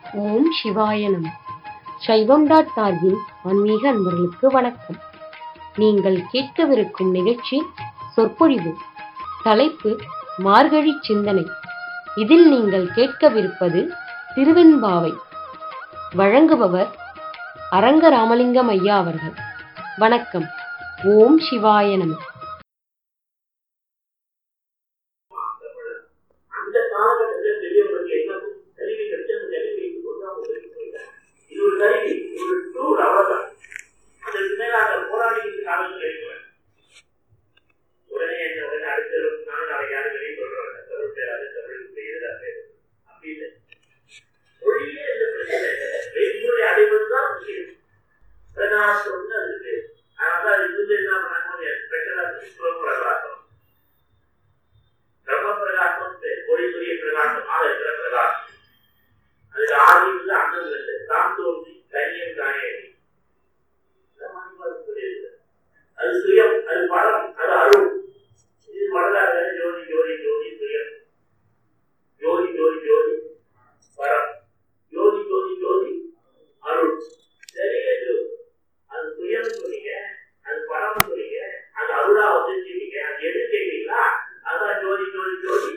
ஓம் சிவாய நம சைவம் டாட் டார்கின் ஆன்மீக அன்பர்களுக்கு வணக்கம் நீங்கள் கேட்கவிருக்கும் நிகழ்ச்சி சொற்பொழிவு தலைப்பு மார்கழி சிந்தனை இதில் நீங்கள் கேட்கவிருப்பது திருவெண்பாவை வழங்குபவர் அரங்க ராமலிங்கம் ஐயா அவர்கள் வணக்கம் ஓம் சிவாய நம அந்த காலகட்டத்தில் பெரியவங்களுக்கு என்ன கருவி கிடைச்சு அந்த கருவி வைத்துக் கொண்டு அவங்க சொல்லிட்டு போயிட்டாங்க இது ஒரு கருவி இது ஒரு டூர் அவ்வளவுதான் அதற்கு மேல அந்த போராளிக்கு காலத்தில் இருக்கிறேன் உடனே என்ன உடனே அடுத்த இருபத்தி நாலு நாளைக்கு யாரும் வெளியே சொல்றாங்க தமிழ் பேராது தமிழுக்கு எதிராக பேர் அப்படி இல்லை மொழியே இந்த பிரச்சனை இல்லை வெகுமுறை அடைவது தான் முக்கியம் பிரகாசம் வந்து அதுக்கு அதனால அது வந்து என்ன பண்ணாங்க ஸ்பெஷலாக பிரகாசம் பிரம்ம பிரகாசம் ஒளி சூரிய பிரகாசமாக இருக்கிற பிரகாசம் அதுக்கு ஆதி இல்லை அங்கம் இல்லை தான் தோன்றி தனியம் தானே அது சுயம் அது படம் அது அருள் இது மனதாக ஜோதி ஜோதி ஜோதி சுயம் ஜோதி ஜோதி ஜோதி பரம் ஜோதி ஜோதி ஜோதி அருள் சரியே ஜோதி அது சுயம் சொன்னீங்க அது பரம் சொன்னீங்க அது அருளா வந்துருச்சீங்க அது எது கேட்குறீங்களா அதான் ஜோதி ஜோதி ஜோதி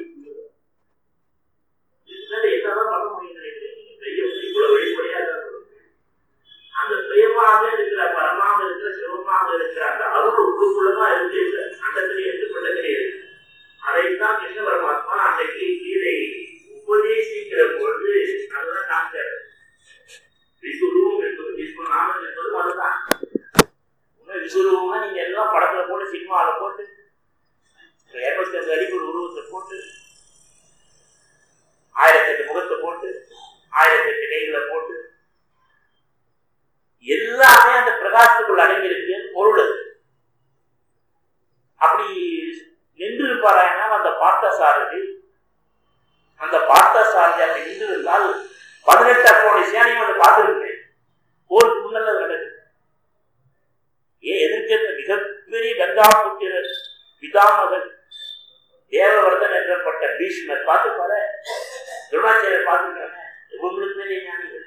இதுல என்னதான் பண்ண முடியும் நினைக்கிறீங்க பெரிய இவ்வளவு வெளிப்படையா தான் சொல்லுங்க. அந்த சுயமாக இருக்கிற பரமாக இருக்கிற சிவமாக இருக்கிற அந்த அருள் உள்ளுக்குள்ளதான் இருக்கு அண்டத்திலே இருந்து பிள்ளத்திலே இருக்கு அதைத்தான் கிருஷ்ண பரமாத்மா அன்றைக்கு கீதை உபதேசிக்கிற பொழுது அதுதான் காமிச்சாரு விஸ்வரூபம் என்பது விஸ்வநாதன் என்பதும் அதுதான் உண்மை விஸ்வரூபம்னா நீங்க எல்லாம் படத்துல போட்டு சினிமாவில் போட்டு இருநூத்தி ஐம்பது அடிக்கு ஒரு உருவத்தை போட்டு ஆயிரத்தெட்டு முகத்தை போட்டு ஆயிரத்தெட்டு கைகளை போட்டு எல்லாமே அந்த பிரகாசத்துக்குள் அடங்கியிருக்கு பொருள் அது. அப்படி நின்று இருப்பாரானால் அந்த பார்த்தசாரதி அந்த பார்த்தசாரதி அப்படி நின்று இருந்தால் பதினெட்டு அக்கோணி சேனையும் வந்து பார்த்துருக்கேன் போருக்கு முன்னல்ல அது நடக்குது ஏன் எதிர்க்க மிகப்பெரிய கங்கா புத்திரர் பிதாமகன் தேவவர்தன் என்றப்பட்ட பீஷ்மர் பார்த்து பாரு துருணாச்சாரியர் பார்த்துருக்காங்க உங்களுக்கு பெரிய ஞானிகள்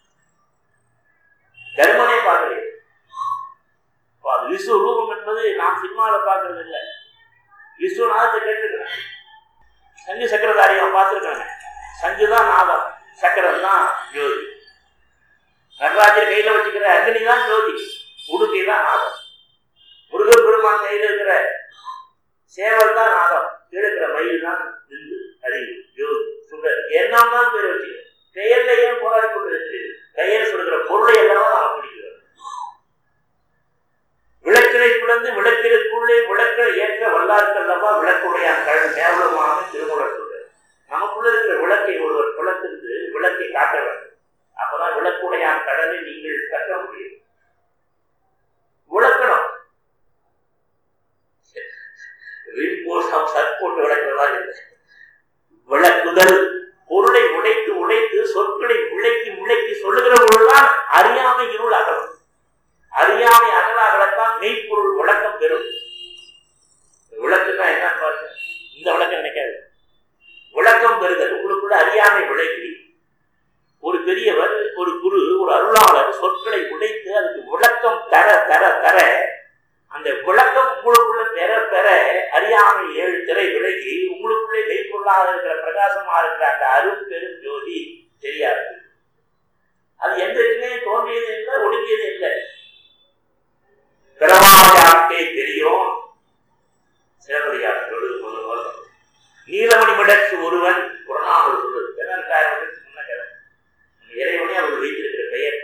தர்மனே பார்க்கிறேன் அது விஸ்வரூபம் என்பது நான் சினிமாவில் பார்க்கறது இல்லை விஸ்வநாதத்தை கேட்டுருக்கிறேன் சங்கு சக்கரதாரியம் பார்த்துருக்காங்க சங்கு தான் நாதம் சக்கரம் தான் ஜோதி நடராஜர் கையில வச்சுக்கிற அக்னி தான் ஜோதி உடுக்கை தான் நாதம் முருகப்பெருமான் கையில் இருக்கிற சேவல் தான் நாதம் இருக்கிற மயில் தான் இந்து அறிவு ஜோதி சுடர் எல்லாம் தான் பேர் வச்சுக்கிறேன் பெயர்ல ஏன் போராடி கொண்டு இருக்கிறீர்கள் பெயர் சொல்கிற பொருளை எல்லாம் நாம் பிடிக்கிறோம் விளக்கினை பிளந்து விளக்கிற்குள்ளே விளக்கை ஏற்ற வல்லார்கள் அல்லவா விளக்குடைய கழ் கேவலமாக திருமூலர் சொல்றார் நமக்குள்ள இருக்கிற விளக்கை ஒருவர் பிளத்திருந்து விளக்கை காட்ட வேண்டும் அப்பதான் விளக்குடையான் கடலை நீங்கள் கட்ட முடியும் விளக்கணும் ரீம்போர்ஸ் சர்போட்டு விளக்குறதா இல்லை விளக்குதல் பொருளை உடைத்து உடைத்து சொற்களை விளக்கி விளக்கி சொல்லுகிற பொருள்தான் அறியாமை இருள் அகலும் அறியாமை அகல அகலத்தான் மெய்ப்பொருள் விளக்கம் பெறும் விளக்குன்னா என்னன்னு பாருங்க இந்த விளக்கம் நினைக்காது விளக்கம் பெறுதல் உங்களுக்குள்ள அறியாமை விளக்கி ஒரு பெரியவர் ஒரு குரு ஒரு அருளாளர் சொற்களை உடைத்து அதுக்கு விளக்கம் தர தர தர அந்த விளக்கம் உங்களுக்குள்ள பெற பெற அறியாமை ஏழு திரை விலகி உங்களுக்குள்ளே மெய்ப்பொருளாக இருக்கிற பிரகாசமாக இருக்கிற அந்த அருள் பெரும் ஜோதி தெரியாது அது என்றைக்குமே தோன்றியது இல்லை ஒடுங்கியது இல்லை பிறவாயாக்கே தெரியும் சிவபடியார் சொல்லுது போது நீலமணி மிடக்கு ஒருவன் புறநாமல் சொல்லுது பதினெட்டாயிரம் வருஷத்துக்கு முன்ன கதை இறைவனே அவர் வைத்திருக்கிற பெயர்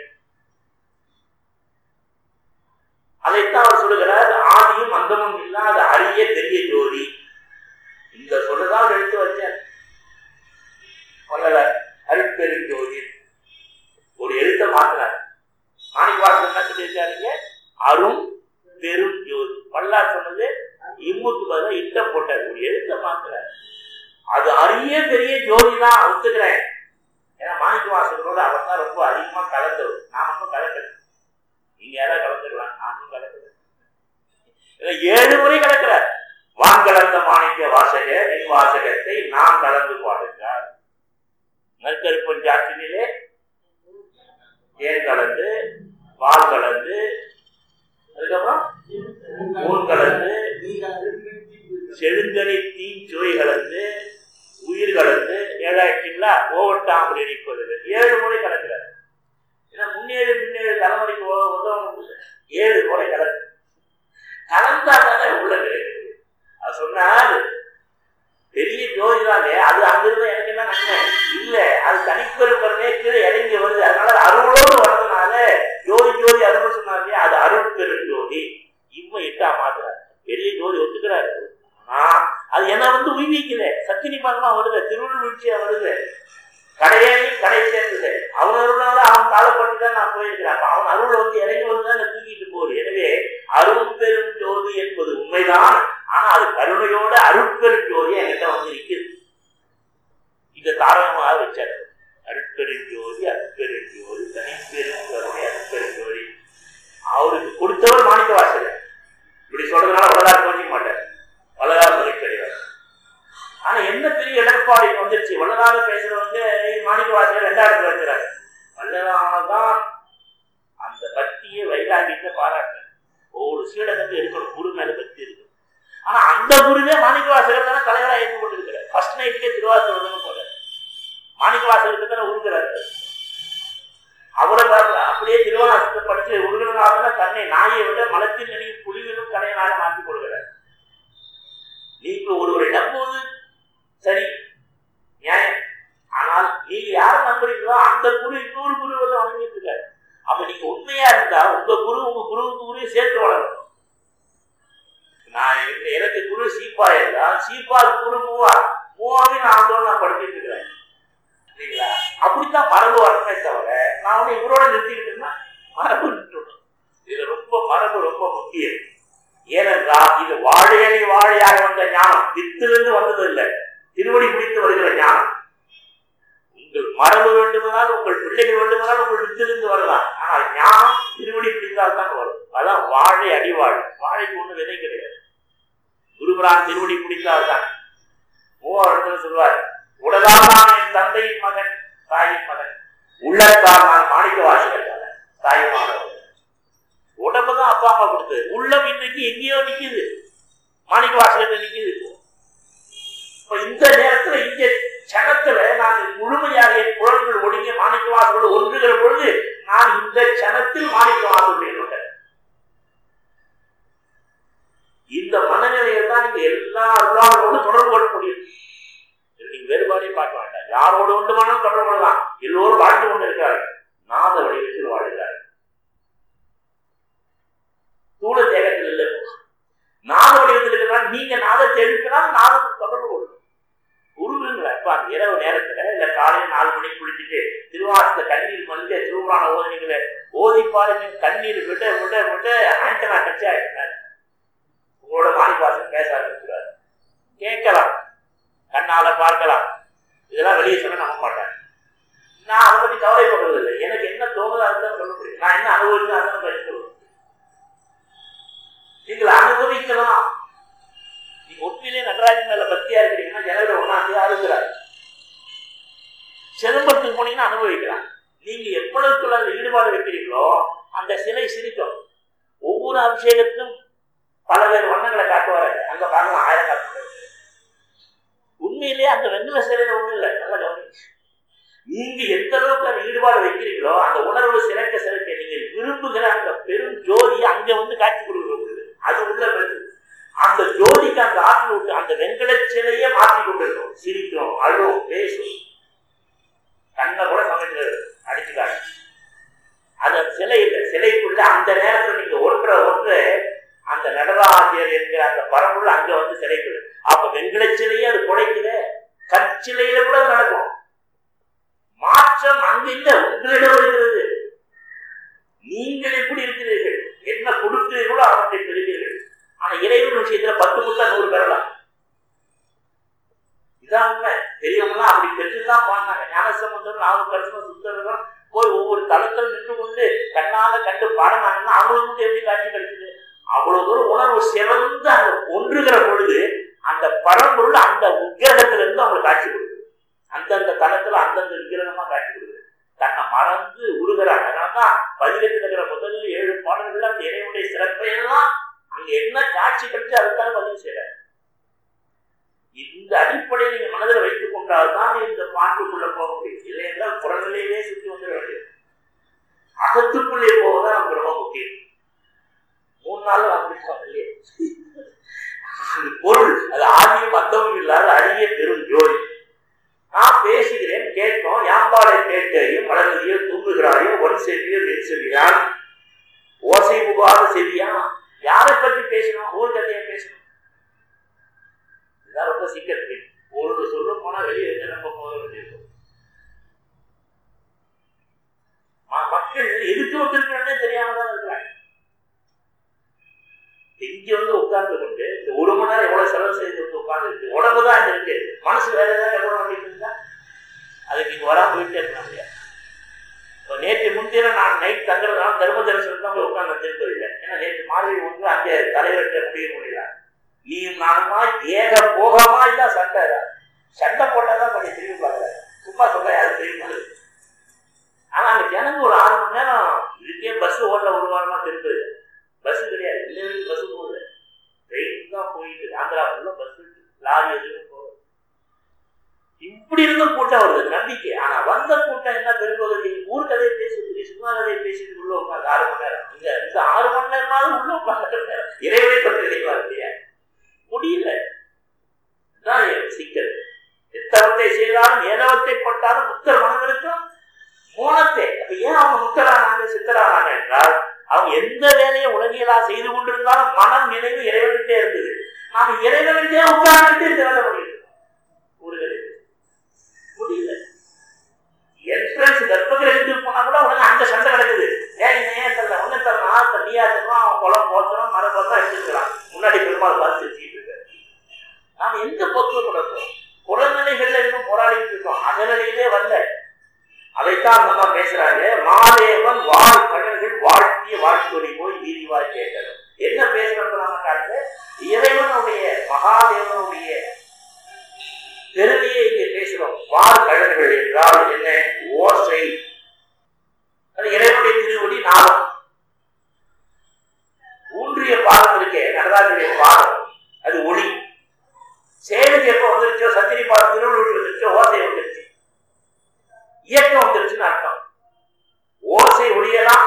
அதைத்தான் அவர் சொல்லுகிறார் ஆதியும் அந்தமும் இல்லாத அரிய பெரிய ஜோதி இந்த சொல்லுதான் எடுத்து வச்சேன் சொல்லல அருட்பெரும் ஜோதி ஒரு எழுத்த மாத்தினார் மாணிக்கவாசன் என்ன சொல்லியிருக்காருங்க அரும் பெரும் ஜோதி பல்லார் சொன்னது இம்முக்கு பதிலாக இட்டம் போட்டார் ஒரு எழுத்த மாத்தினார் அது அரிய பெரிய ஜோதி தான் ஒத்துக்கிறேன் ஏன்னா மாணிக்கவாசனோட அவர் தான் ரொம்ப அதிகமா கலந்தவர் நான் ரொம்ப கலந்தது நீங்க யாராவது கலந்துக்கலாம் நானும் கலந்துக்கிறேன் ஏழு முறை கலக்கிறார் வான் கலந்த மாணிக்க வாசக என் வாசகத்தை நாம் கலந்து பாடுகிறார் நற்கருப்பன் ஜாத்தினிலே தேன் கலந்து பால் கலந்து அதுக்கப்புறம் ஊன் கலந்து செழுங்கனி தீ சுவை கலந்து உயிர் கலந்து ஏழாயிரத்தீங்களா ஓவட்டாமல் இணைப்பது ஏழு முறை கலக்கிறார் ஏன்னா முன்னேழு பின்னேழு தலைமுறைக்கு உ- உதவும் ஏழு முறை கலந்து கலந்தாதானே உள்ள கிடைக்குது அது சொன்னார் பெரிய ஜோதி தானே அது அங்கிருந்து எனக்கு என்ன நன்மை இல்ல அது தனிப்பெரும் பெருமே கீழே இறங்கி வருது அதனால அது அருளோடு வர்றதுனால ஜோதி ஜோதி அருள் சொன்னாலே அது அருள் பெரும் ஜோதி இவன் எட்டா மாத்துறாரு பெரிய ஜோதி ஒத்துக்கிறாரு ஆனா அது என்ன வந்து உய்விக்குது சத்தினி மகமா வருது திருவள்ளுவீழ்ச்சியா வருது கடையேறி கடை சேர்ந்தது அவன் அருளால அவன் காலப்பட்டு தான் நான் போயிருக்கிறேன் அப்ப அவன் அருள் வந்து இறங்கி வந்து தான் தூக்கிட்டு போகுது எனவே அருள் பெரும் ஜோதி என்பது உண்மைதான் ஆனா அது கருணையோட அருட்பெரும் ஜோதி என்கிட்ட வந்து நிக்குது இதை தாரகமாக வச்சாரு அருட்பெரும் ஜோதி அருட்பெரும் ஜோதி தனிப்பெரும் கருணை அருட்பெரும் ஜோதி அவருக்கு கொடுத்தவர் மாணிக்க வாசகர் இப்படி சொல்றதுனால வரலாறு தோணிக்க மாட்டார் வள்ளலார் மகிழ்ச்சி அடைவார் ஆனா என்ன பெரிய இடர்பாடு இப்ப வந்துருச்சு வள்ளலாறு பேசுறவங்க மாணிக்க வாசகர் ரெண்டாயிரத்துல இருக்கிறார் வள்ளலானதான் அந்த பக்தியை வைராகியத்தை பாராட்டு ஒவ்வொரு சீடனுக்கு இருக்கணும் குரு மேல பக்தி இருக்கு ஆனா அந்த குருவே மாணிக்க வாசகர் தானே தலைவரா ஏற்று கொண்டிருக்கிறார் ஃபர்ஸ்ட் நைட்டுக்கே திருவாசகம் போல மாணிக்க வாசகருக்கு தானே உருகிறார் அவரை பார்த்து அப்படியே திருவாசகத்தை படிச்சு உருகிறனால தன்னை நாயை விட மலத்தின் நினைவு புலிகளும் கடையனாக மாற்றிக் கொள்கிறார் நீங்க ஒருவரை நம்புவது சரி நியாயம் ஆனால் நீங்க யாரை நம்புறீங்களோ அந்த குரு இன்னொரு குரு வந்து வணங்கிட்டு இருக்காரு அப்ப நீங்க உண்மையா இருந்தா உங்க குரு உங்க குருவுக்கு குருவை சேர்த்து வளரணும் நான் இந்த எனக்கு குரு சீப்பா இருந்தா சீப்பாக்கு குரு மூவா மூவாவே நான் வந்து நான் படிச்சுட்டு இருக்கிறேன் சரிங்களா அப்படித்தான் மரபு வரணுமே தவிர நான் வந்து இவரோட நிறுத்திக்கிட்டு இருந்தா மரபு நிறுத்தணும் இது ரொம்ப மரபு ரொம்ப முக்கியம் ஏனென்றால் இது வாழையணி வாழையாக வந்த ஞானம் வித்திலிருந்து வந்தது இல்லை திருவடி பிடித்து வருகிற ஞானம் உங்கள் மரபு வேண்டுமானால் உங்கள் பிள்ளைகள் வேண்டுமானால் உங்கள் வித்திலிருந்து வரலாம் ஆனால் ஞானம் திருவடி பிடித்தால் தான் வரும் அதான் வாழை அடிவாழ் வாழைக்கு ஒண்ணு விதை கிடையாது குருபுரான் திருவடி பிடித்தால் தான் மூவாயிரத்துல சொல்வார் உடலான என் தந்தையின் மகன் தாயின் மகன் உள்ளத்தால் நான் மாணிக்க வாசகர் தாயுமானவர் உடம்பு தான் அப்பா அம்மா கொடுத்தது உள்ளம் இன்னைக்கு எங்கேயோ நிக்குது மாணிக்க வாசகத்தை நிக்குது இப்போ இப்ப இந்த நேரத்துல இந்த சனத்துல நான் முழுமையாக என் புலன்கள் ஒடுங்கி மாணிக்க வாசகோடு ஒன்றுகிற பொழுது நான் இந்த சனத்தில் மாணிக்க வாசகருடைய இந்த மனநிலையை தான் நீங்க எல்லா அருளாளரோடு தொடர்பு கொள்ள முடியும் இதுல நீங்க வேறுபாடே பார்க்க வேண்டாம் யாரோடு வேண்டுமானாலும் தொடர்பு கொள்ளலாம் எல்லோரும் வாழ்ந்து கொண்டு இருக்கிறார்கள் நாத வடிவத்தில் வாழ்கிறார்கள் தூள தேகத்தில் இல்லை நாத வடிவத்தில் இருக்கிறால் நீங்க நாதத்தை எழுப்பினால் நாதத்தை தொடர்பு கொள்ளும் உருவுங்களா இப்ப அந்த இரவு நேரத்துல இல்ல காலையில் நாலு மணிக்கு குளிச்சுட்டு திருவாசல கண்ணீர் வந்து திருவுரான ஓதுனீங்களே ஓதி பாருங்க கண்ணீர் விட விட விட ஆண்டனா கட்சி ஆயிட்டாரு உங்களோட மாணிவாசன் பேச ஆரம்பிச்சுறாரு கேட்கலாம் கண்ணால பார்க்கலாம் இதெல்லாம் வெளியே சொன்னா நம்ப மாட்டேன் நான் அதை பத்தி கவலைப்படுறது இல்லை எனக்கு என்ன தோணுதோ அதுதான் சொல்ல முடியும் நான் என்ன அனுபவிச்சு அதான் படிச்சு நீங்கள் அனுபவிக்கலாம் நீங்க உண்மையிலே நடராஜன் மேல பக்தியா இருக்கிறீங்கன்னா ஜனவரி ஒன்னாம் தேதி அழுகிறார் சிதம்பரத்துக்கு போனீங்கன்னா அனுபவிக்கலாம் நீங்க எப்பொழுதுக்குள்ள அந்த ஈடுபாடு வைக்கிறீங்களோ அந்த சிலை சிரிக்கும் ஒவ்வொரு அபிஷேகத்தும் பல பேர் வண்ணங்களை காட்டுவாரு அங்க பார்க்கலாம் ஆயிரக்காலம் உண்மையிலேயே அந்த வெண்கல சிலையில ஒண்ணும் இல்லை நல்லா கவனிச்சு நீங்க எந்த அளவுக்கு அந்த ஈடுபாடு வைக்கிறீங்களோ அந்த உணர்வு சிறக்க சிறக்க நீங்க விரும்புகிற அந்த பெரும் ஜோதி அங்க வந்து காட்சி கொடுக்குறது அது உள்ள வருது அந்த ஜோதிக்கு அந்த ஆற்றல் விட்டு அந்த வெங்கல சிலையே மாற்றி கொண்டிருக்கும் சிரிக்கும் அழும் பேசும் கண்ணை கூட சமைச்சு அடிச்சுக்காங்க அது அந்த சிலை இல்லை சிலைக்குள்ள அந்த நேரத்தில் நீங்க ஒன்ற ஒன்று அந்த நடராஜர் என்கிற அந்த பரம்புள்ள அங்க வந்து சிலைக்குள்ள அப்ப வெங்கல சிலையே அது குறைக்குது கற்சிலையில கூட அது நடக்கும் மாற்றம் அங்கு இல்ல உங்களிடம் இருக்கிறது நீங்கள் எப்படி இருக்கிறீர்கள் என்ன கொடுக்கிறீர்களோ அவற்றை பெறுவீர்கள் ஆனா இறைவன் விஷயத்துல பத்து புத்தா நூறு பெறலாம் இதான் உண்மை பெரியவங்களாம் அப்படி பெற்றுதான் பாடினாங்க ஞானசம்பந்தம் நாகப்பரசனம் சுந்தரம் போய் ஒவ்வொரு தளத்தில் நின்று கொண்டு கண்ணால கண்டு பாடினாங்கன்னா அவங்களுக்கு எப்படி காட்சி கிடைக்குது அவ்வளவு தூரம் உணர்வு சிறந்த அந்த ஒன்றுகிற பொழுது அந்த பரம்பொருள் அந்த விக்கிரகத்துல இருந்து அவங்களுக்கு காட்சி கொடுக்குது அந்தந்த தளத்துல அந்தந்த விக்கிரகமா காட்சி கொடுக்குது தன்னை மறந்து உருகிறாங்க அதனால அதான் பதிகத்தில் இருக்கிற முதல் ஏழு பாடல்கள் அந்த இறைவனுடைய சிறப்பை எல்லாம் அங்க என்ன காட்சி கழிச்சு அதுக்காக பதிவு செய்யறாரு இந்த அடிப்படையை நீங்க மனதில் வைத்துக் கொண்டால்தான் இந்த பாட்டுக்குள்ள போக முடியும் இல்லை என்றால் புறநிலையிலே சுற்றி வந்துட வேண்டியது அகத்துக்குள்ளே போவதான் நமக்கு ரொம்ப முக்கியம் மூணு நாள் அப்படிப்பாங்க இல்லையே அது பொருள் அது ஆதியும் அந்தமும் இல்லாத அரிய பெரும் ஜோதி நான் பேசுகிறேன் கேட்போம் யாம்பாடை கேட்டையும் மலர்ந்தியோ தூங்குகிறாயோ ஒன் செவியோ வெண் செவியான் ஓசை புகாத செவியா யாரை பற்றி பேசணும் ஊர் கதையை பேசணும் இதான் ரொம்ப சிக்கல் ஒரு சொல்ல போனா வெளியே இருந்து நம்ம போக வேண்டியிருக்கும் ம- மக்கள் எதுக்கு வந்திருக்கிறேன்னே தெரியாம தான் இருக்கிறாங்க இங்க வந்து உட்கார்ந்து கொண்டு இந்த ஒரு மணி நேரம் எவ்வளவு செலவு செய்து வந்து உட்கார்ந்து இருக்கு உடம்பு தான் இங்க இருக்கு மனசு வேற ஏதாவது கவனம் பண்ணிட்டு இருந்தா அதுக்கு இங்க வராம போயிட்டே இருக்க முடியாது இப்போ நேற்று முன்தினம் நான் நைட் தங்குறதுனால தர்ம தரிசனம் தான் போய் உட்கார்ந்து திருப்பதில்லை ஏன்னா நேற்று மாலை வந்து அங்கே தலைவர்கிட்ட முடிய முடியல நீயும் நானுமா ஏக போகமா இல்ல சண்டை தான். சண்டை போட்டாதான் கொஞ்சம் திரும்பி பார்க்கல சும்மா சொல்ல யாரும் திரும்பி பார்க்கல. ஆனா அங்க ஜனங்க ஒரு ஆறு மணி நேரம் இதுக்கே பஸ் ஓடல ஒரு வாரமா திருப்பதி பஸ் கிடையாது இல்லை பஸ் போகல ட்ரெயின் தான் போயிட்டு ஆந்திரா ஃபுல்லா பஸ் லாரி எதுவும் போகுது இப்படி இருந்த கூட்டம் வருது நம்பிக்கை ஆனா வந்த கூட்டம் என்ன பெரும்பகுதி ஊர் கதையை பேசிட்டு சும்மா கதையை பேசிட்டு உள்ள உட்காந்து ஆறு மணி நேரம் இந்த இந்த ஆறு மணி நேரமாவது உள்ள உட்காந்து இறைவனை பற்றி நினைவார் இல்லையா முடியல இதுதான் என் சிக்கல் எத்தவத்தை செய்தாலும் ஏதவத்தை பட்டாலும் முத்தர் மனதிற்கும் மோனத்தை அப்ப ஏன் அவங்க முத்தரானாங்க சித்தரானாங்க என்றால் அவங்க எந்த வேலையை உலகியலா செய்து கொண்டிருந்தாலும் மனம் நினைவு இறைவன்கிட்டே இருந்தது நாம இறைவன்கிட்டே உட்கார்ந்துட்டு இந்த வேலை பண்ணிட்டு இருக்கோம் ஊர்களில் முடியல என்ட்ரன்ஸ் கர்ப்பகிரகத்துக்கு போனா கூட உடனே அங்க சண்டை நடக்குது ஏன் என்ன ஏன் தரல ஒன்னு தரலாம் தண்ணியா தரலாம் அவன் குளம் போத்தணும் மரம் போத்தணும் எடுத்துக்கலாம் முன்னாடி பெருமாள் பார்த்து வச்சுக்கிட்டு இருக்காரு நாம எங்க பக்குவப்படணும் புறநிலைகள்ல இன்னும் போராடிட்டு இருக்கோம் அகநிலையிலே வரல அதைத்தான் நம்ம பேசுறாங்க மாதேவன் வாழ் கடல்கள் வாழ்த்திய வாழ்த்தொழி போய் நீதிவாய் கேட்கணும் என்ன பேசுறது நம்ம காட்டு இறைவனுடைய மகாதேவனுடைய பெருமையை இங்கே பேசுறோம் வார் கடல்கள் என்றால் என்ன ஓசை அது இறைவனுடைய திருவடி நாளம் ஊன்றிய பாதம் இருக்கே நடராஜனுடைய பாதம் அது ஒளி சேவைக்கு எப்ப வந்துருச்சோ சத்திரி பாதம் திருவள்ளுவர் வந்துருச்சோ ஓசை வந்துருச்சு இயக்கம் வந்துருச்சுன்னு அர்த்தம் ஓசை ஒளியலாம்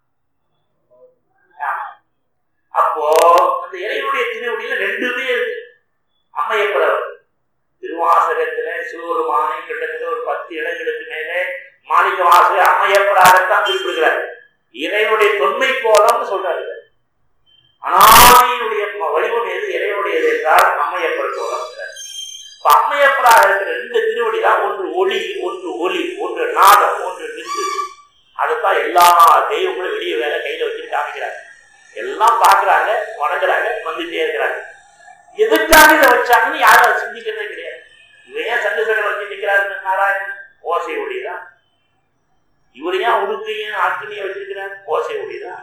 ஆமா. அப்போ அந்த இறைவனுடைய திருவடியில ரெண்டுமே இருக்கு அம்மையப்படவர் திருவாசகத்துல சிவபெருமானை கிட்டத்தட்ட ஒரு பத்து இடங்களுக்கு மேலே மாணிக்க வாசகர் அம்மையப்படாகத்தான் குறிப்பிடுகிறார் இறைவனுடைய தொன்மை கோலம்னு சொல்றாரு அனாதியினுடைய வடிவம் எது இறைவனுடையது என்றால் அம்மையப்பர் கோலம் இப்ப அம்மையப்பராக இருக்கிற ரெண்டு திருவடி தான் ஒன்று ஒளி ஒன்று ஒலி ஒன்று நாதம் ஒன்று நின்று அதைத்தான் எல்லா தெய்வங்களும் வெளியே வேலை கையில வச்சுட்டு காமிக்கிறாங்க எல்லாம் பார்க்கறாங்க வணங்குறாங்க வந்துட்டே இருக்கிறாங்க எதுக்காக இதை வச்சாங்கன்னு யாரும் அதை சிந்திக்கிறதே கிடையாது இவன் ஏன் சந்திரசேகர் வச்சு நிற்கிறாரு நாராயணன் ஓசை ஒளிதான் இவர் ஏன் உடுக்கையும் அக்னியை வச்சிருக்கிறார் ஓசை ஒளிதான்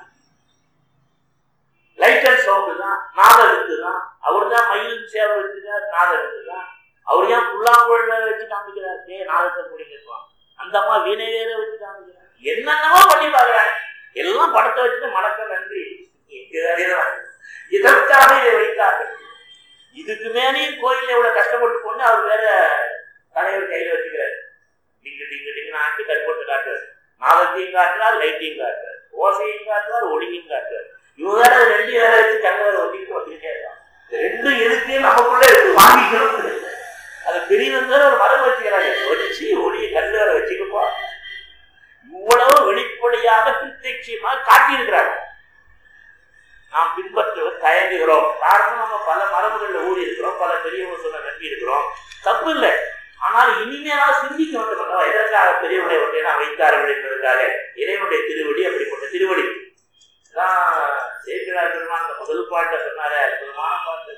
லைட் அண்ட் சவுண்டு தான் நாதம் இருந்து தான் அவர் தான் மயில் சேவை வச்சிருக்கார் நாதம் இருந்து தான் அவர் ஏன் புல்லாங்குழல் வேற வச்சு காமிக்கிறார் ஏ நாதத்தை முடிக்கலாம் அந்த அம்மா வீணை வேற வச்சு காமிக்கிறார் என்னென்னமோ பண்ணி பாக்குறாங்க எல்லாம் படத்தை வச்சுட்டு மணக்க நன்றி இதுதான். இதற்காக இதை வைத்தார்கள் இதுக்கு மேலேயும் கோயில்ல இவ்வளவு கஷ்டப்பட்டு போன்னு அவர் வேற தலைவர் கையில வச்சுக்கிறார் டிங்கு டிங்கு டிங்கு ஆட்டி கற்பட்டு காட்டுறாரு நாதத்தையும் காட்டுறார் லைட்டையும் காட்டுறார் ஓசையும் காட்டுறார் ஒளியும் காட்டுறார் இவங்க வேற அது ரெண்டு வேற வச்சு கண்ணவர் ஒட்டிட்டு வந்துட்டே இருக்கான் இந்த ரெண்டும் எதுக்கு நமக்குள்ள எடுத்து வாங்கிக்கணும் அது பெரியவங்க ஒரு மரம் வச்சுக்கிறாங்க வச்சு ஒளியை கண்ணு வேற வச்சுக்கப்போ இவ்வளவு வெளிப்படையாக பிரத்யட்சியமாக காட்டியிருக்கிறாங்க நாம் பின்பற்றுவது தயங்குகிறோம் காரணம் நம்ம பல மரபுகள்ல ஊறி இருக்கிறோம் பல பெரியவங்க சொல்ல நம்பி இருக்கிறோம் தப்பு இல்லை ஆனால் இனிமேலா சிந்திக்க வேண்டும் அல்லவா எதற்காக பெரியவனை ஒன்றையெல்லாம் வைத்தார்கள் என்பதற்காக இறைவனுடைய திருவடி அப்படிப்பட்ட திருவடி அதான் சேர்க்கிறார் பெருமான் அந்த முதல் பாட்டை சொன்னாரு அற்புதமான பாட்டு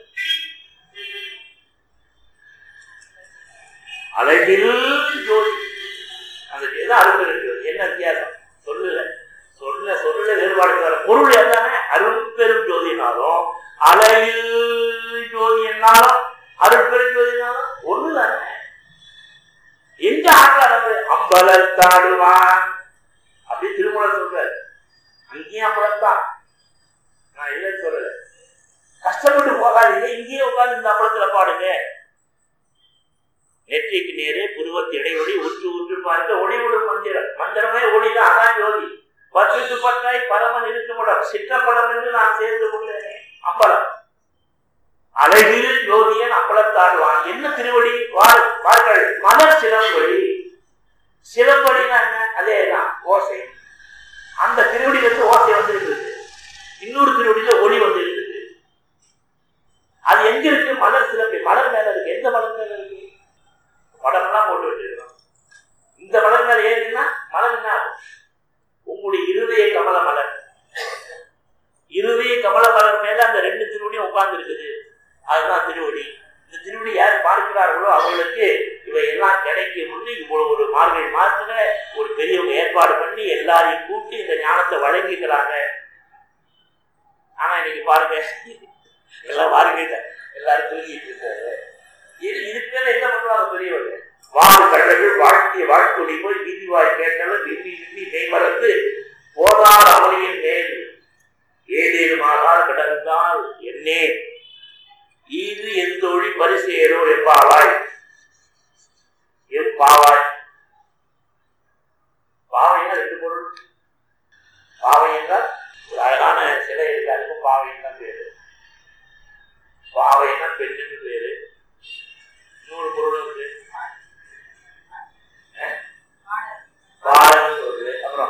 அழகில் ஜோதி அந்த எது அருள் இருக்கு என்ன வித்தியாசம் சொல்லல சொல்ல சொல்ல வேறுபாடு வர பொருள் எல்லாமே அருள் பெரும் ஜோதினாலும் அழகில் ஜோதி என்னாலும் அருள் பெரும் ஜோதினாலும் ஒண்ணுதானே எங்க ஆடுறாரு அம்பலத்தாடுவான் அப்படி திருமணம் சொல்றாரு அங்கேயும் அம்பலத்தான் நான் இல்லைன்னு சொல்லல கஷ்டப்பட்டு போகாதீங்க இங்கேயே உட்கார்ந்து இந்த அம்பலத்துல பாடுங்க நெற்றிக்கு நேரே புருவத்து இடைவெளி உற்று உற்று பார்க்க ஒளிவிடும் மந்திரம் மந்திரமே ஒளிதான் அதான் ஜோதி பத்துக்கு பத்தாய் பரமன் இருக்குமிடம் சிற்றம்பலம் என்று நான் சேர்ந்து கொள்ளேனே அம்பலம் அழகில் ஜோதியன் அம்பலத்தாடுவான் என்ன திருவடி வாழ் வார்கள் மலர் சிலம்பொழி சிலம்பொழின்னா என்ன அதேதான் ஓசை அந்த திருவடியில இருந்து ஓசை வந்திருக்குது இன்னொரு திருவடியில ஒளி வந்திருக்குது அது எங்க இருக்கு மலர் சிலம்பி மலர் மேல இருக்கு எந்த மலர் மேல இருக்கு படம்லாம் போட்டு வச்சிருக்கோம் இந்த மலர் மேல ஏறினா மலர் என்ன ஆகும்? உங்களுடைய இருதய கமல மலர் இருதய கமல மலர் மேல அந்த ரெண்டு திருவடியும் உட்கார்ந்து இருக்குது அதுதான் திருவடி இந்த திருவடி யார் பார்க்கிறார்களோ அவங்களுக்கு இவை எல்லாம் கிடைக்கும்னு இவ்வளவு ஒரு மார்கழி மாசத்துல ஒரு பெரியவங்க ஏற்பாடு பண்ணி எல்லாரையும் கூட்டி இந்த ஞானத்தை வழங்கிக்கிறாங்க ஆனா இன்னைக்கு பாருங்க எல்லாம் வாருங்க எல்லாரும் தூங்கிட்டு இருக்காரு இது இதுக்கு மேல என்ன பண்ணுவாங்க பெரியவங்க வாடு கண்டகள் வாழ்த்திய வாழ்த்துணி போய் வீதி வாய் கேட்டாலும் விம்மி விம்மி மெய் மறந்து போதார் அமளியின் மேல் ஏதேனுமானால் கிடந்தால் என்னே ஈது எந்தொழி பரிசேரோ எம்பாவாய் எம்பாவாய் பாவைன்னா ரெண்டு பொருள் பாவை என்றால் ஒரு அழகான சிலை இருக்கு அதுக்கும் பாவைன்னு தான் பேரு பாவைன்னா பெண்ணுன்னு பேரு இன்னொரு பொருள் இருக்கு பாடல் சொல்றது அப்புறம்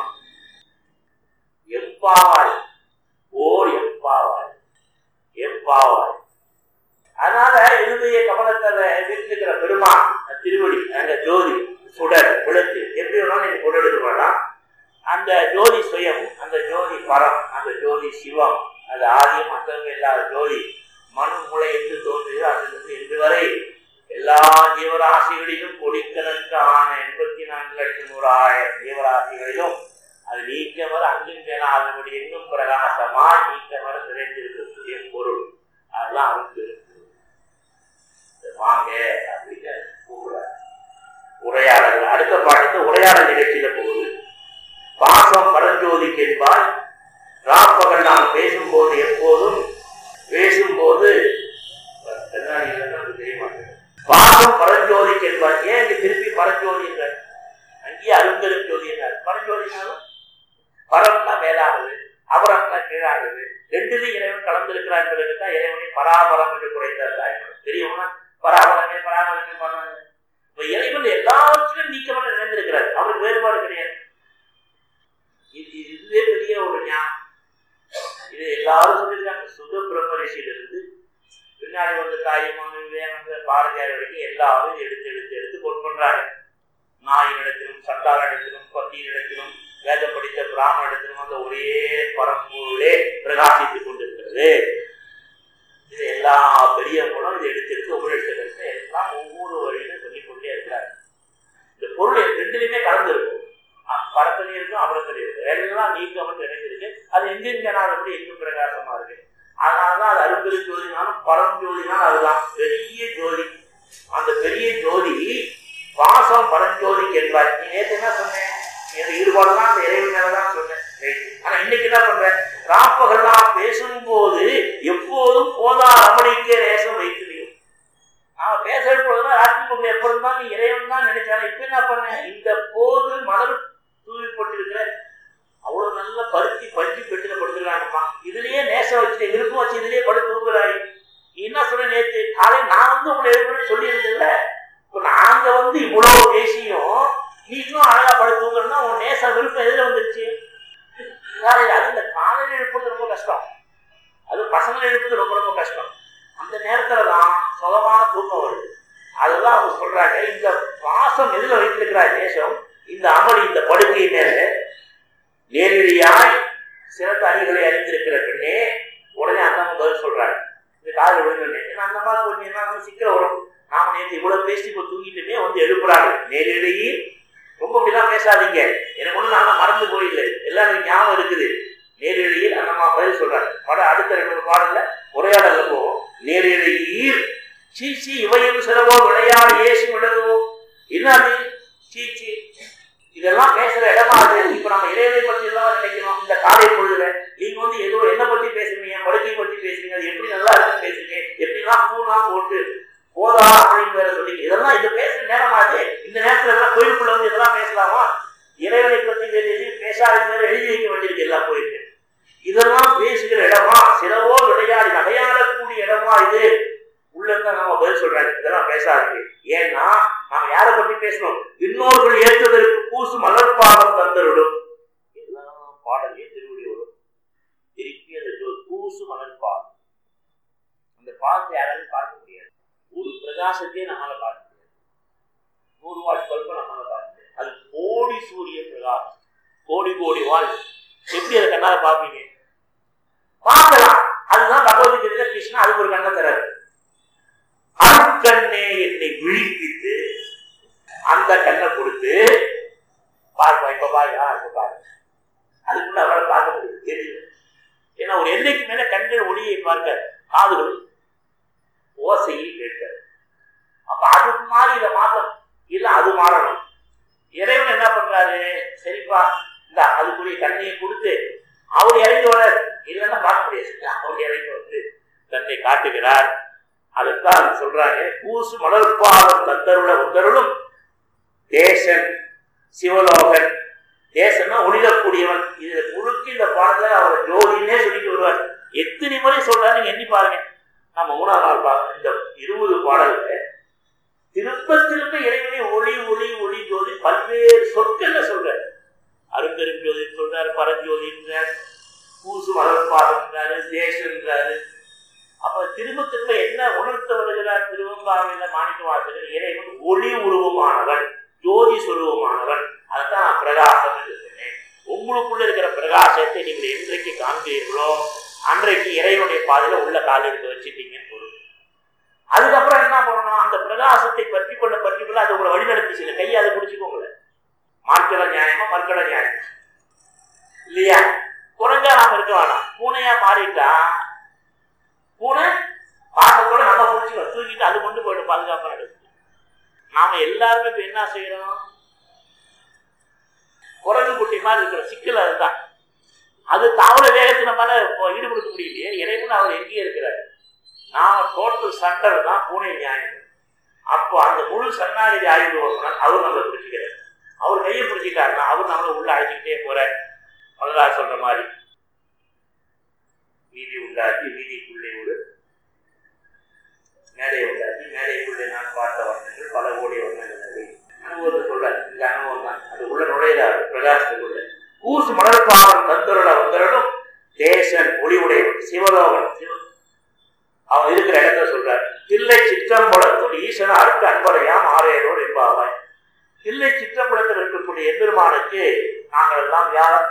எம்பாவாய் ஓர் எம்பாவாய் எம்பாவாய் அதனால இருதய கமலத்தில் வீட்டிருக்கிற பெருமான் அந்த திருவடி அந்த ஜோதி சுடர் விளக்கு எப்படி வேணாலும் நீங்க கொண்டு எடுத்துக்கலாம் அந்த ஜோதி சுயம் அந்த ஜோதி பரம் அந்த ஜோதி சிவம் அது ஆதியம் அந்தம் இல்லாத ஜோதி மனு முளை என்று தோன்றியது அதிலிருந்து இன்று வரை எல்லா ஜீவராசிகளிலும் கொடிக்கணக்கான எண்பத்தி நான்கு லட்சம் ஒரு ஆயிரம் ஜீவராசிகளிலும் அது நீக்கமர அங்கும் பெறாதபடி எங்கும் பிரகாசமா நீக்கமர நிறைந்திருக்கக்கூடிய பொருள் அதெல்லாம் அவருக்கு இருக்கு வாங்க அப்படின்னு கூப்பிடுறாரு உரையாடல் அடுத்த பாட்டுக்கு உரையாடல் நிகழ்ச்சியில போகுது பாசம் பரஞ்சோதிக்கு என்பால் ராப்பகல் நாம் பேசும்போது எப்போதும் பேசும்போது கண்ணாடி இல்லைன்னா நமக்கு தெரிய மாட்டேங்குது பாசம் பரஞ்சோதிக்கு என்பார் ஏன் இங்க திருப்பி பரஞ்சோதி என்றார் அங்கேயே அருந்தரும் ஜோதி என்றார் பரஞ்சோதினாலும் பரம்னா மேலானது அபரம்னா கீழானது ரெண்டுலையும் இறைவன் கலந்திருக்கிறார் என்பதற்கு தான் இறைவனை பராபரம் என்று குறைத்தார் தாய்மன் தெரியுமா பராபரமே பராபரமே பண்ணாங்க இப்ப இறைவன் எல்லாவற்றிலும் நீக்கமான நினைந்திருக்கிறார் அவருக்கு வேறுபாடு கிடையாது இது இதுவே பெரிய ஒரு ஞானம் இது எல்லாரும் சொல்லியிருக்காங்க சுக பிரம்ம ரிஷியிலிருந்து பின்னாடி வந்த தாயுமான விவேகானந்த பாரதியார் வரைக்கும் எல்லாரும் எடுத்து எடுத்து எடுத்து கொண்டு பண்றாங்க நாயினிடத்திலும் சண்டாரிடத்திலும் பத்தியினிடத்திலும் வேதம் படித்த பிராமணிடத்திலும் அந்த ஒரே பரம்பொருளே பிரகாசித்துக் கொண்டிருக்கிறது இது எல்லா பெரியவங்களும் இதை எடுத்து எடுத்து உபயோகித்து எல்லாம் ஒவ்வொரு வழியிலும் சொல்லிக் கொண்டே இருக்கிறார் இந்த பொருள் ரெண்டுலையுமே கலந்துருக்கும் பரத்திலையும் இருக்கும் அபரத்திலையும் இருக்கும் எல்லாம் நீக்கம் இணைந்திருக்கு அது எங்கெங்க எப்படி எங்கும் பிரகாசமா இருக்கு அதனாலதான் அது அரும்பெரு ஜோதினாலும் பரம் ஜோதினாலும் அதுதான் பெரிய ஜோதி அந்த பெரிய ஜோதி வாசம் பரஞ்சோதிக்கு என்பார் நீ நேற்று என்ன சொன்னேன் எனக்கு ஈடுபாடுதான் அந்த இறைவன் மேலதான் சொன்னேன் ஆனா இன்னைக்கு என்ன பண்றேன் ராப்பகல்லாம் பேசும்போது எப்போதும் போதா ரமணிக்கே நேசம் வைக்கிறீங்க அவன் பேசுற பொழுதுதான் ராத்திரி பொங்கல் எப்பொழுதும் தான் நீ இறைவன் தான் நினைச்சாலும் இப்ப என்ன பண்ண இந்த போது மலர் தூவி போட்டிருக்கிற அவ்வளவு நல்ல பருத்தி பஞ்சு பெட்டில படுத்துக்கிறாங்கம்மா இதுலயே நேசம் வச்சுட்டு விருப்பம் வச்சு இதுலயே படுத்து தூங்குறாய் நீ என்ன சொன்ன நேற்று காலை நான் வந்து உங்களை எழுப்பணும்னு சொல்லி இருந்தேன்ல இப்ப நாங்க வந்து இவ்வளவு பேசியும் நீ இன்னும் அழகா படுத்து தூங்குறனா உன் நேச விருப்பம் எதுல வந்துருச்சு காலையில் அது இந்த காலையில் எழுப்புறது ரொம்ப கஷ்டம் அது பசங்களை எழுப்புறது ரொம்ப ரொம்ப கஷ்டம் அந்த நேரத்துல தான் சுகமான தூக்கம் வருது அதுதான் அவங்க சொல்றாங்க இந்த பாசம் எதுல வைத்திருக்கிறார் நேசம் இந்த அமளி இந்த படுக்கை மேல நேரடியாய் சிறந்த அணிகளை அறிந்திருக்கிற பெண்ணே உடனே அந்த அம்மா பதில் சொல்றாங்க இந்த காதல் விழுந்து ஏன்னா அந்த மாதிரி கொஞ்சம் என்ன சிக்கல் வரும் நாம நேற்று இவ்வளவு பேசி இப்போ தூங்கிட்டுமே வந்து எழுப்புறாங்க நேரிடையே ரொம்ப அப்படிலாம் பேசாதீங்க எனக்கு ஒண்ணு நாங்க மறந்து போயில்லை எல்லாம் எனக்கு ஞாபகம் இருக்குது நேரிடையில் அந்த அம்மா பதில் சொல்றாங்க பட அடுத்த ரெண்டு மூணு பாடல்ல உரையாடல போவோம் நேரிடையில் சீச்சி இவையும் சிறவோ விளையாடு ஏசி விடுதோ என்னது சீச்சி இத இதெல்லாம் பேசுற இடமா அது இப்ப நம்ம இறைவனை பத்தி எல்லாம் நினைக்கிறோம் இந்த காலை பொழுதுல நீங்க வந்து ஏதோ என்ன பத்தி பேசுறீங்க படுக்கை பத்தி பேசுறீங்க அது எப்படி நல்லா இருக்குன்னு பேசுறீங்க எப்படிலாம் பூலாம் போட்டு போதா அப்படின்னு வேற சொல்லி இதெல்லாம் இது பேசுற நேரமா அது இந்த நேரத்துல எல்லாம் கோயிலுக்குள்ள வந்து இதெல்லாம் பேசலாமா இறைவனை பத்தி வேறு எதையும் பேசாதீங்க எழுதி வைக்க வேண்டியிருக்கு எல்லா கோயிலுக்கு இதெல்லாம் பேசுகிற இடமா சிலவோ விளையாடி நகையாடக்கூடிய இடமா இது உள்ள இருந்தா நம்ம பதில் சொல்றாங்க இதெல்லாம் பேசாதீங்க ஏன்னா நாம யாரை பத்தி பேசணும் இன்னொருகள் ஏற்றுவதற்கு பூசு மலர்பாகம் தந்தருடும் எல்லாம் பாடலே திருவடி வரும் திருப்பி அந்த ஜோ- பூசு மலர்பாகம் அந்த பாகத்தை யாராலும் பார்க்க முடியாது ஒரு பிரகாசத்தையே நம்மளால பார்க்க முடியாது நூறு வாட் பல்பை நம்மளால பார்க்க முடியாது அது கோடி சூரிய பிரகாசம் கோடி கோடி வால் எப்படி அதை கண்ணால பார்ப்பீங்க பார்க்கலாம் அதுதான் பகவத்கீதையில கிருஷ்ணா அதுக்கு ஒரு கண்ணை தராரு அருட்கண்ணே என்னை விழிப்பித்து அந்த கண்ணை கொடுத்து பார்ப்பா இப்ப பாரு ஆ இப்ப பாரு அதுக்குள்ள அவரை பார்க்க முடியும் தெரியல ஏன்னா ஒரு எல்லைக்கு மேல கண்கள் ஒளியை பார்க்க காதுகள் ஓசையில் கேட்க அப்ப அதுக்கு மாதிரி இதை மாத்தணும் இல்ல அது மாறணும் இறைவன் என்ன பண்றாரு சரிப்பா இந்த அதுக்குரிய கண்ணையை கொடுத்து அவர் இறங்கி வராரு இல்லைன்னா பார்க்க முடியாது அவர் இறங்கி வந்து தன்னை காட்டுகிறார் அதைத்தான் சொல்றாங்க பூசு மலர்பாதம் தந்தருள உந்தருளும் தேசன் சிவலோகன் தேசன்னா ஒளிரக்கூடியவன் இதுல முழுக்க இந்த பாடல அவர் ஜோதினே சொல்லிட்டு வருவார் எத்தனை முறை சொல்றாரு நீங்க எண்ணி பாருங்க நம்ம மூணாவது நாள் பார்க்கணும் இந்த இருபது பாடல்ல திருப்ப திரும்ப இறைவனை ஒளி ஒளி ஒளி ஜோதி பல்வேறு சொற்கள்ல சொல்றாரு அரும்பெரும் ஜோதி சொல்றாரு பரஞ்சோதின்றார் பூசு மலர்பாதம்ன்றாரு தேசன்றாரு அப்ப திரும்ப திரும்ப என்ன உணர்த்த வருகிறார் திருவம்பாவையில மாணிக்க வாசகர் இறைவன் ஒளி உருவமானவன் ஜோதி சுரூபமானவன் அதைத்தான் நான் பிரகாசம் என்று சொன்னேன் உங்களுக்குள்ள இருக்கிற பிரகாசத்தை நீங்கள் என்றைக்கு காண்கிறீர்களோ அன்றைக்கு இறைவனுடைய பாதையில உள்ள கால் எடுத்து வச்சுட்டீங்கன்னு பொருள் அதுக்கப்புறம் என்ன பண்ணணும் அந்த பிரகாசத்தை பற்றி கொள்ள பற்றி கொள்ள அது உங்களை வழிநடத்தி சில கையை அதை பிடிச்சிக்கோங்களேன் மார்க்கட நியாயமா மர்க்கட நியாயமா இல்லையா குரங்கா நாம இருக்க வேணாம் பூனையா மாறிட்டா பூனை பாசத்தோட நம்ம பிடிச்சிக்கணும் தூக்கிட்டு அது கொண்டு போயிடும் பாதுகாப்பா நடக்கும் நாம எல்லாருமே இப்ப என்ன செய்யறோம் குரங்கு குட்டி மாதிரி இருக்கிற சிக்கல் அதுதான் அது தாவர வேகத்துல மேல இப்போ ஈடுபடுத்த முடியலையே இறைவன் அவர் எங்கேயே இருக்கிறார் நாம டோட்டல் சண்டர் தான் பூனை நியாயம் அப்போ அந்த முழு சரணாகதி ஆய்வு வருவனால் அவர் நம்மளை பிடிச்சிக்கிறார் அவர் கையை பிடிச்சிட்டாருன்னா அவர் நம்மளை உள்ள அழைச்சிக்கிட்டே போற வரலாறு சொல்ற மாதிரி வீதி உண்டாக்கி வீதிக்குள்ளே ஒரு மேடை உண்டாக்கி மேடைக்குள்ளே நான் பார்த்த வண்ணங்கள் பல கோடி வண்ணங்கள் அனுபவத்தை சொல்றாரு இந்த அனுபவம் தான் அது உள்ள நுழையிறாரு பிரகாசத்துக்குள்ள கூசு மலர்பாகம் தந்தருள வந்தரனும் தேசன் ஒளிவுடையவன் சிவலோகன் சிவ அவன் இருக்கிற இடத்துல சொல்றார் தில்லை சிற்றம்பலத்துள் ஈசனாருக்கு அன்பரையாம் ஆரையரோடு என்பாவாய் தில்லை சிற்றம்பலத்தில் இருக்கக்கூடிய எம்பெருமானுக்கு நாங்கள் எல்லாம் யார்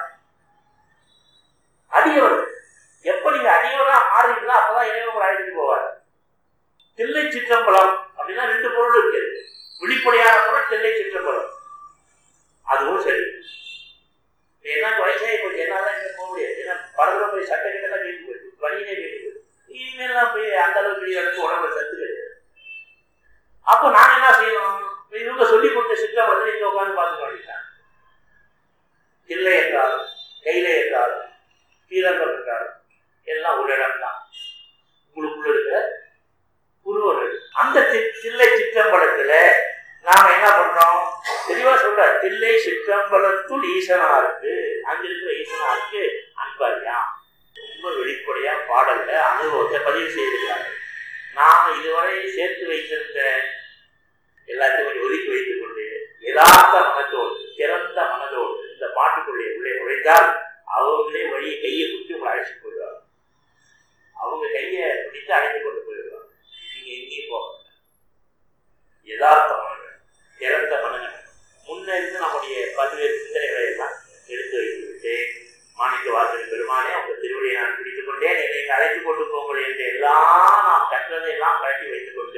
அடியவர் எப்ப நீங்க அடியவரா மாறுறீங்களோ அப்பதான் இறைவன் உங்களை அழைச்சிட்டு போவார் தில்லை சிற்றம்பலம் அப்படின்னா ரெண்டு பொருள் இருக்கு வெளிப்படையான பொருள் தில்லை சிற்றம்பலம் அதுவும் சரி இப்ப என்ன வயசாகி போச்சு என்னால இங்க போக முடியாது ஏன்னா பரவல போய் சட்டை கிட்டலாம் கேட்டு போயிருக்கு வழியிலே கேட்டு போயிருக்கு இனிமேலாம் போய் அந்த அளவுக்கு பெரிய அளவுக்கு உடம்புல சத்து கிடையாது அப்போ நாங்க என்ன செய்யணும் இப்ப இவங்க சொல்லி கொடுத்த சிற்றம்பலத்தில் இங்க உட்காந்து பார்த்துக்க வேண்டியதான் தில்லை என்றாலும் கையில என்றாலும் ஸ்ரீரங்கம் என்றாலும் எல்லாம் ஒரு இடம் தான் உங்களுக்குள்ள இருக்கிற உருவங்கள் அந்த சி- தில்லை சிற்றம்பலத்துல நாம என்ன பண்றோம் தெளிவா சொல்ற தில்லை சிற்றம்பலத்துள் ஈசனாருக்கு அங்க இருக்கிற ஈசனாருக்கு அன்பரியா ரொம்ப வெளிப்படையா பாடல்ல அனுபவத்தை பதிவு செய்திருக்காங்க நாம இதுவரை சேர்த்து வைத்திருந்த எல்லாத்தையும் கொஞ்சம் ஒதுக்கி வைத்துக் கொண்டு யதார்த்த மனத்தோடு திறந்த மனதோடு இந்த பாட்டுக்குள்ளே உள்ளே நுழைந்தால் அவங்களே வழியை கையை பிடிச்சி உங்களை அழைச்சிட்டு போயிடுவாங்க அவங்க கையை பிடித்து அழைத்து கொண்டு போயிடுவாங்க நீங்க எங்கேயும் போக வேண்டாம். யதார்த்த மனங்கள் திறந்த மனங்கள் முன்ன இருந்து நம்முடைய பல்வேறு சிந்தனைகளை எல்லாம் எடுத்து வைத்துவிட்டு மாணிக்க வாசல் பெருமானே உங்க திருவடியை நான் பிடித்துக் கொண்டேன் என்னை இங்கு அழைத்துக் கொண்டு போங்கள் என்று எல்லாம் நாம் கற்றதை எல்லாம் கழட்டி வைத்துக் கொண்டு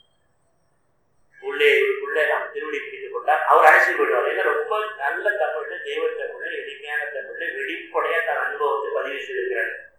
உள்ளே உள்ளே நாம் திருவடி பிடித்துக் கொண்டால் அவர் அழைச்சிட்டு போயிடுவார் ஏன்னா ரொம்ப நல்ல தமிழ்ல தெய்வ தமிழ்ல எளிமையான தமிழ்ல வெளிப்படையா தன் அனுபவத்தை பதிவு செய்திருக்கிறார்